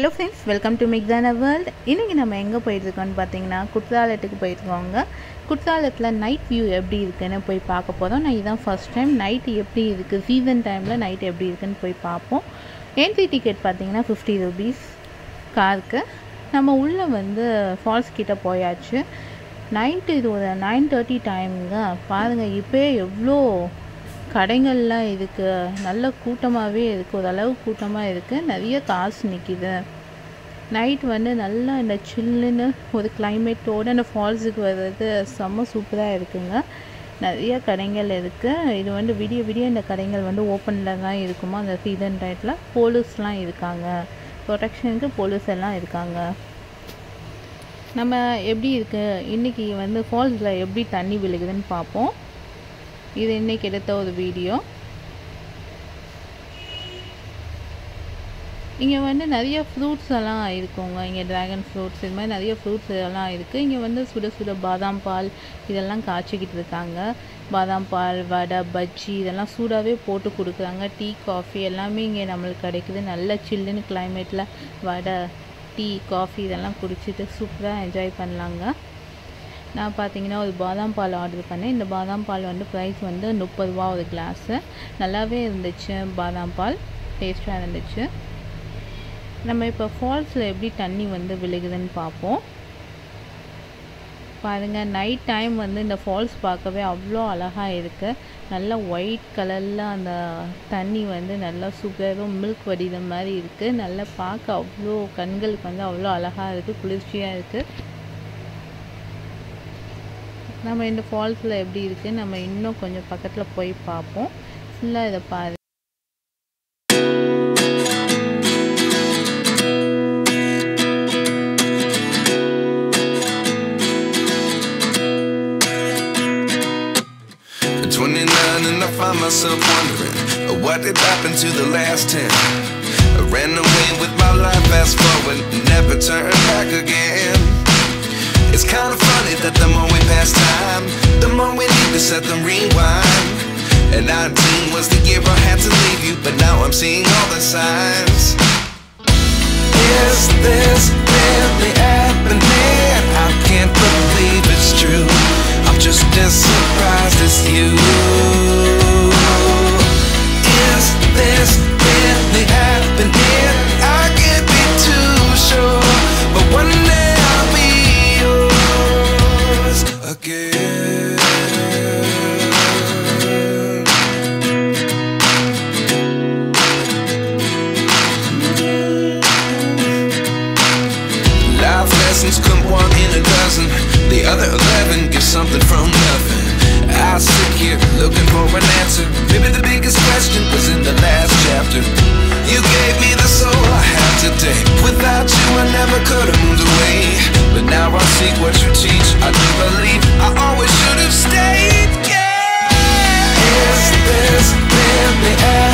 Hello friends welcome to மிக்தான world இன்றைக்கி நம்ம எங்கே போயிட்டுருக்கோம்னு பார்த்தீங்கன்னா குற்றாலத்துக்கு போயிருக்கோங்க குற்றாலத்தில் நைட் வியூ எப்படி இருக்குன்னு போய் பார்க்க போகிறோம் நான் இதான் ஃபர்ஸ்ட் டைம் நைட்டு எப்படி இருக்குது சீசன் டைமில் நைட் எப்படி இருக்குன்னு போய் பார்ப்போம் என்ட்ரி டிக்கெட் பார்த்தீங்கன்னா ஃபிஃப்டி ருபீஸ் காருக்கு நம்ம உள்ளே வந்து ஃபால்ஸ் கிட்ட போயாச்சு நைட்டு இது ஒரு நைன் தேர்ட்டி டைமுங்க பாருங்கள் இப்போயே எவ்வளோ கடைகள்லாம் இருக்குது நல்ல கூட்டமாகவே இருக்குது ஓரளவு கூட்டமாக இருக்குது நிறைய காசு நிற்கிது நைட் வந்து நல்லா இந்த சில்லுன்னு ஒரு கிளைமேட்டோடு அந்த ஃபால்ஸுக்கு வர்றது செம்ம சூப்பராக இருக்குங்க நிறைய கடைகள் இருக்குது இது வந்து விடிய விடிய இந்த கடைகள் வந்து ஓப்பனில் தான் இருக்குமா அந்த சீசன் டைத்தில் போலீஸ்லாம் இருக்காங்க ப்ரொடெக்ஷனுக்கு போலீஸ் எல்லாம் இருக்காங்க நம்ம எப்படி இருக்குது இன்றைக்கி வந்து ஃபால்ஸில் எப்படி தண்ணி விழுகுதுன்னு பார்ப்போம் இது இன்றைக்கி எடுத்த ஒரு வீடியோ இங்கே வந்து நிறைய ஃப்ரூட்ஸ் எல்லாம் இருக்குங்க இங்கே ட்ராகன் ஃப்ரூட்ஸ் இது மாதிரி நிறைய ஃப்ரூட்ஸ் எல்லாம் இருக்குது இங்கே வந்து சுட சுட பாதாம் பால் இதெல்லாம் காய்ச்சிக்கிட்டு இருக்காங்க பாதாம் பால் வடை பஜ்ஜி இதெல்லாம் சூடாகவே போட்டு கொடுக்குறாங்க டீ காஃபி எல்லாமே இங்கே நம்மளுக்கு கிடைக்குது நல்ல சில்லுன்னு கிளைமேட்டில் வடை டீ காஃபி இதெல்லாம் குடிச்சிட்டு சூப்பராக என்ஜாய் பண்ணலாங்க நான் பார்த்தீங்கன்னா ஒரு பாதாம் பால் ஆர்டர் பண்ணேன் இந்த பாதாம் பால் வந்து ப்ரைஸ் வந்து முப்பது ரூபா ஒரு கிளாஸு நல்லாவே இருந்துச்சு பாதாம் பால் டேஸ்ட்டாக இருந்துச்சு நம்ம இப்போ ஃபால்ஸில் எப்படி தண்ணி வந்து விழுகுதுன்னு பார்ப்போம் பாருங்கள் நைட் டைம் வந்து இந்த ஃபால்ஸ் பார்க்கவே அவ்வளோ அழகாக இருக்குது நல்லா ஒயிட் கலரில் அந்த தண்ணி வந்து நல்லா சூப்பராக மில்க் வடித மாதிரி இருக்குது நல்லா பார்க்க அவ்வளோ கண்களுக்கு வந்து அவ்வளோ அழகாக இருக்குது குளிர்ச்சியாக இருக்குது நம்ம இந்த ஃபால்ஸில் எப்படி இருக்குது நம்ம இன்னும் கொஞ்சம் பக்கத்தில் போய் பார்ப்போம் ஃபுல்லாக இதை பாரு At 29 and I find myself wondering uh, what did happen to the last 10 I ran away with my life fast forward never turn back again It's kind of funny that the more we pass time the more we need to set the rewind And 19 was the year I had to leave you but now I'm seeing all the signs Is this really happening? I can't believe it's true I'm just as surprised as you Is this really happening? I can't be too sure But one day I'll be yours again Life lessons come one in a dozen. The other eleven get something from nothing. I sit here looking for an answer. Maybe the biggest question was in the last chapter. You gave me the soul I have today. Without you, I never could have moved away. But now I see what you teach. I do believe I always should have stayed. Yeah. Is this really